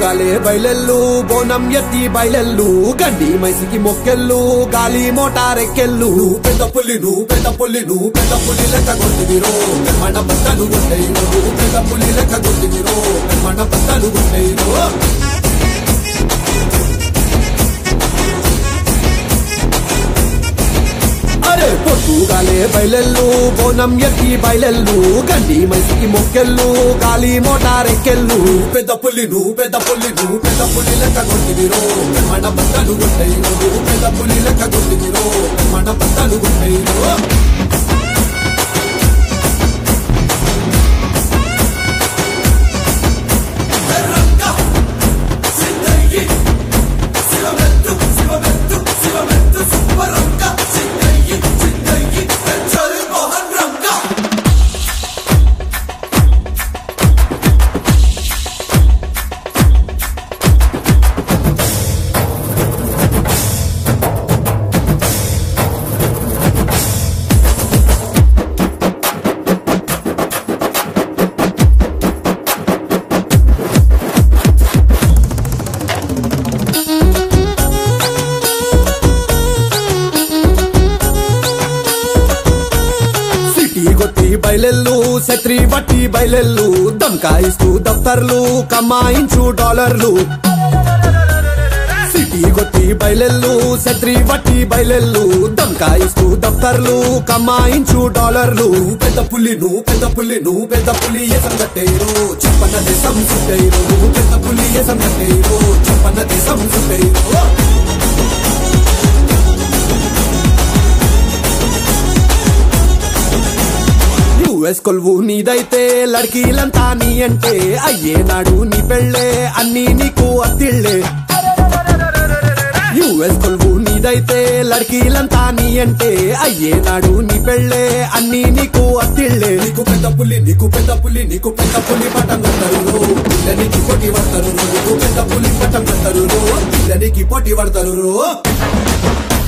పొద్దుగాలే బయలెల్లు బోనం ఎత్తి బయలెల్లు గండి మైసికి మొక్కెళ్ళు గాలి మోటారెక్కెళ్ళు పెద్ద పులి నువ్వు పెద్ద పులి నువ్వు పెద్ద పులి లెక్క కొట్టిదిరో మన బద్దలు గుండెయి నువ్వు పెద్ద పులి లెక్క కొట్టిదిరో మన బద్దలు గుండెయి అరే పొద్దుగాలే బయలెల్లు బోనం ఎత్తి బయలెల్లు గండి మైసికి మొక్కెళ్ళు గాలి మోటారెక్కెళ్ళు పెద్ద పులి నువ్వు పెద్ద పులి నువ్వు పెద్ద పులి లెక్క కొట్టిదిరో మన బద్దలు గుండెయి నువ్వు పెద్ద పులి లెక్క కొట్టిదిరో మన బద్దలు గుండెయి సిటీ కొట్టి బయలెల్లు శత్రి బట్టి బయలెల్లు దమ్కాయిస్తూ దఫ్తర్లు కమాయించు డాలర్లు సిటీ కొట్టి బయలెల్లు శత్రి బట్టి బయలెల్లు దమ్కాయిస్తూ దఫ్తర్లు కమాయించు డాలర్లు పెద్ద పులి నువ్వు పెద్ద పులి నువ్వు పెద్ద పులి ఎసం కట్టేరు చెప్పన్నది సంసుటేరు నువ్వు పెద్ద పులి ఎసం కట్టేరు చెప్పన్నది సంసుటేరు యుఎస్ కొలువు నీదైతే లడ్కీలంతా నీ అంటే అయ్యేనాడు నీ పెళ్ళే అన్ని నీకు అత్తిళ్ళే యుఎస్ కొలువు నీదైతే లడ్కీలంతా నీ అంటే అయ్యేనాడు నీ పెళ్ళే అన్ని నీకు అత్తిళ్ళే నీకు పెద్ద పులి నీకు పెద్ద పులి నీకు పెద్ద పులి పటం కడతారు పిల్లనికి పోటీ పడతారు నీకు పెద్ద పులి పటం కడతారు పిల్లనికి పోటీ పడతారు